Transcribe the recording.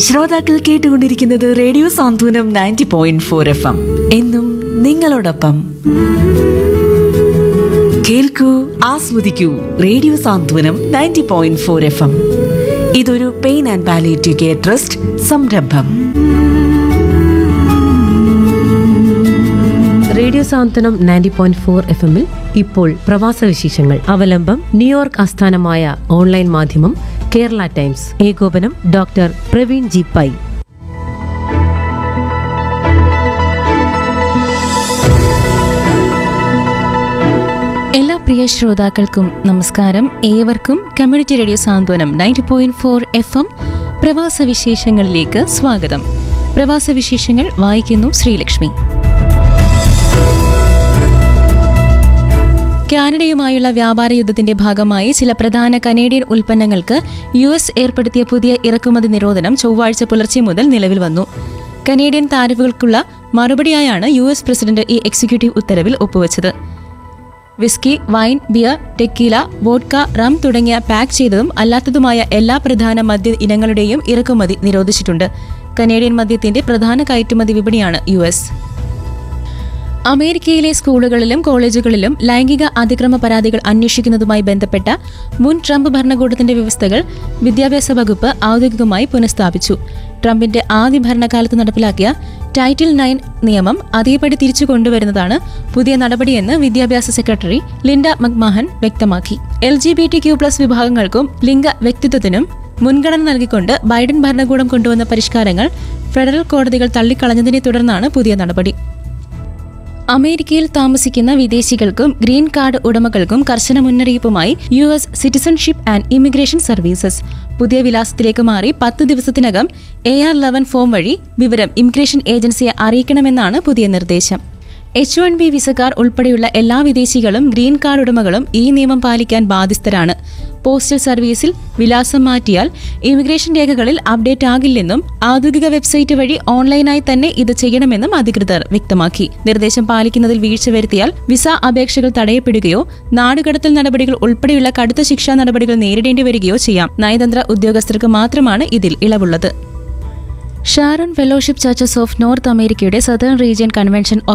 ശ്രോതാക്കൾ കേട്ടുകൊണ്ടിരിക്കുന്നത് radio Santhwanam ninety point four F M എന്നും നിങ്ങളോടൊപ്പം കേൾക്കൂ ആസ്വദിക്കൂ radio Santhwanam ninety point four F M ഇതൊരു pain and palliative care trust സംരംഭം radio Santhwanam ninety point four F എമ്മിൽ ഇപ്പോൾ പ്രവാസ വിശേഷങ്ങൾ അവലംബം ന്യൂയോർക്ക് ആസ്ഥാനമായ ഓൺലൈൻ മാധ്യമം കേരള ടൈംസ് ഏകോപനം ഡോക്ടർ പ്രവീൺ ജി പൈ എല്ലാ പ്രിയ ശ്രോതാക്കൾക്കും നമസ്കാരം ഏവർക്കും community radio Santhwanam ninety point four F M പ്രവാസ വിശേഷങ്ങളിലേക്ക് സ്വാഗതം പ്രവാസ വിശേഷങ്ങൾ വായിക്കുന്നു ശ്രീലക്ഷ്മി കാനഡയുമായുള്ള വ്യാപാര യുദ്ധത്തിന്റെ ഭാഗമായി ചില പ്രധാന കനേഡിയൻ ഉൽപ്പന്നങ്ങൾക്ക് യു എസ് ഏർപ്പെടുത്തിയ പുതിയ ഇറക്കുമതി നിരോധനം ചൊവ്വാഴ്ച പുലർച്ചെ മുതൽ നിലവിൽ വന്നു കനേഡിയൻ താരിഫുകൾക്കുള്ള മറുപടിയായാണ് യു എസ് പ്രസിഡന്റ് ഈ എക്സിക്യൂട്ടീവ് ഉത്തരവിൽ ഒപ്പുവച്ചത് whisky wine beer tequila vodka rum തുടങ്ങിയ പാക്ക് ചെയ്തതും അല്ലാത്തതുമായ എല്ലാ പ്രധാന മദ്യ ഇനങ്ങളുടെയും ഇറക്കുമതി നിരോധിച്ചിട്ടുണ്ട് കനേഡിയൻ മദ്യത്തിന്റെ പ്രധാന കയറ്റുമതി വിപണിയാണ് യു എസ് അമേരിക്കയിലെ സ്കൂളുകളിലും കോളേജുകളിലും ലൈംഗിക അതിക്രമ പരാതികൾ അന്വേഷിക്കുന്നതുമായി ബന്ധപ്പെട്ട മുൻ ട്രംപ് ഭരണകൂടത്തിന്റെ വ്യവസ്ഥകൾ വിദ്യാഭ്യാസ വകുപ്പ് ഔദ്യോഗികമായി പുനഃസ്ഥാപിച്ചു ട്രംപിന്റെ ആദ്യ ഭരണകാലത്ത് നടപ്പിലാക്കിയ ടൈറ്റിൽ നയൻ നിയമം അതേപടി തിരിച്ചു കൊണ്ടുവരുന്നതാണ് പുതിയ നടപടിയെന്ന് വിദ്യാഭ്യാസ സെക്രട്ടറി ലിൻഡ മക്മാഹൻ വ്യക്തമാക്കി L G B T Q plus വിഭാഗങ്ങൾക്കും ലിംഗ വ്യക്തിത്വത്തിനും മുൻഗണന നൽകിക്കൊണ്ട് ബൈഡൻ ഭരണകൂടം കൊണ്ടുവന്ന പരിഷ്കാരങ്ങൾ ഫെഡറൽ കോടതികൾ തള്ളിക്കളഞ്ഞതിനെ തുടർന്നാണ് പുതിയ നടപടി അമേരിക്കയിൽ താമസിക്കുന്ന വിദേശികൾക്കും ഗ്രീൻ കാർഡ് ഉടമകൾക്കും കർശന മുന്നറിയിപ്പുമായി U S citizenship and immigration services പുതിയ വിലാസത്തിലേക്ക് മാറി പത്ത് ദിവസത്തിനകം എ ആർ ലെവൻ ഫോം വഴി വിവരം ഇമിഗ്രേഷൻ ഏജൻസിയെ അറിയിക്കണമെന്നാണ് പുതിയ നിർദ്ദേശം എച്ച് വൺ ബി വിസക്കാർ ഉൾപ്പെടെയുള്ള എല്ലാ വിദേശികളും ഗ്രീൻ കാർഡ് ഉടമകളും ഈ നിയമം പാലിക്കാൻ ബാധ്യസ്ഥരാണ് പോസ്റ്റൽ സർവീസിൽ വിലാസം മാറ്റിയാൽ ഇമിഗ്രേഷൻ രേഖകളിൽ അപ്ഡേറ്റ് ആകില്ലെന്നും ഔദ്യോഗിക വെബ്സൈറ്റ് വഴി ഓൺലൈനായി തന്നെ ഇത് ചെയ്യണമെന്നും അധികൃതർ വ്യക്തമാക്കി നിർദ്ദേശം പാലിക്കുന്നതിൽ വീഴ്ച വരുത്തിയാൽ വിസ അപേക്ഷകൾ തടയപ്പെടുകയോ നാടുകടത്തൽ നടപടികൾ ഉൾപ്പെടെയുള്ള കടുത്ത ശിക്ഷാ നടപടികൾ നേരിടേണ്ടി വരികയോ ചെയ്യാം നയതന്ത്ര ഉദ്യോഗസ്ഥർക്ക് മാത്രമാണ് ഇതിൽ ഇളവുള്ളത് Sharon fellowship churches of North അമേരിക്കയുടെ സദേൺ റീജിയൻ കൺവെൻഷൻ